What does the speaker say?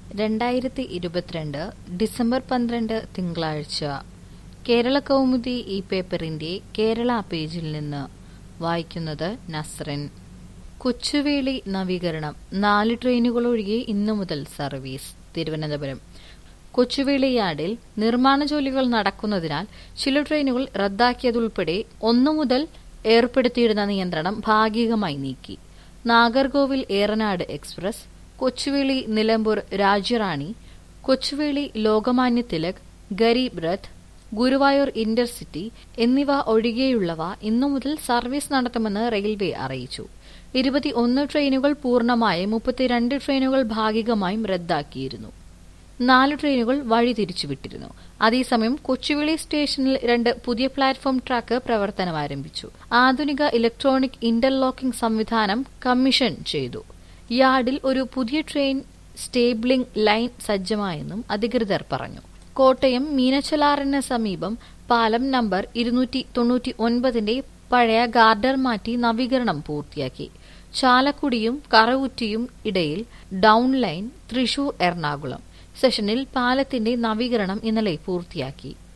രണ്ടായിരത്തി ഇരുപത്തിരണ്ട് ഡിസംബർ പന്ത്രണ്ട് തിങ്കളാഴ്ച കേരള കൗമുദി ഈ പേപ്പറിന്റെ കേരള പേജിൽ നിന്ന് വായിക്കുന്നത് നസ്റിൻ കൊച്ചുവേളി നവീകരണം നാല് ട്രെയിനുകളൊഴികെ ഇന്നു മുതൽ സർവീസ് തിരുവനന്തപുരം കൊച്ചുവേളി യാർഡിൽ നിർമ്മാണ ജോലികൾ നടക്കുന്നതിനാൽ ചില ട്രെയിനുകൾ റദ്ദാക്കിയതുൾപ്പെടെ ഒന്നു മുതൽ ഏർപ്പെടുത്തിയിരുന്ന നിയന്ത്രണം ഭാഗികമായി നീക്കി നാഗർകോവിൽ ഏറനാട് എക്സ്പ്രസ് കൊച്ചുവേളി നിലമ്പൂർ രാജ്യറാണി കൊച്ചുവേളി ലോകമാന്യ തിലക് ഗരീബ് രഥ് ഗുരുവായൂർ ഇന്റർസിറ്റി എന്നിവ ഒഴികെയുള്ളവ ഇന്നു മുതൽ സർവീസ് നടത്തുമെന്ന് റെയിൽവേ അറിയിച്ചു ഇരുപത്തിയൊന്ന് ട്രെയിനുകൾ പൂർണ്ണമായും മുപ്പത്തിരണ്ട് ട്രെയിനുകൾ ഭാഗികമായും റദ്ദാക്കിയിരുന്നു നാല് ട്രെയിനുകൾ വഴി തിരിച്ചുവിട്ടിരുന്നു അതേസമയം കൊച്ചുവേളി സ്റ്റേഷനിൽ രണ്ട് പുതിയ പ്ലാറ്റ്ഫോം ട്രാക്ക് പ്രവർത്തനം ആരംഭിച്ചു ആധുനിക ഇലക്ട്രോണിക് ഇന്റർലോക്കിംഗ് സംവിധാനം കമ്മീഷൻ ചെയ്തു യാർഡിൽ ഒരു പുതിയ ട്രെയിൻ സ്റ്റേബിളിംഗ് ലൈൻ സജ്ജമായെന്നും അധികൃതർ പറഞ്ഞു കോട്ടയം മീനച്ചലാറിന് സമീപം പാലം നമ്പർ ഇരുന്നൂറ്റി തൊണ്ണൂറ്റി ഒൻപതിന്റെ പഴയ ഗാർഡർ മാറ്റി നവീകരണം പൂർത്തിയാക്കി ചാലക്കുടിയും കറവുറ്റിയും ഇടയിൽ ഡൌൺ ലൈൻ തൃശൂർ എറണാകുളം സെഷനിൽ പാലത്തിന്റെ നവീകരണം ഇന്നലെ പൂർത്തിയാക്കി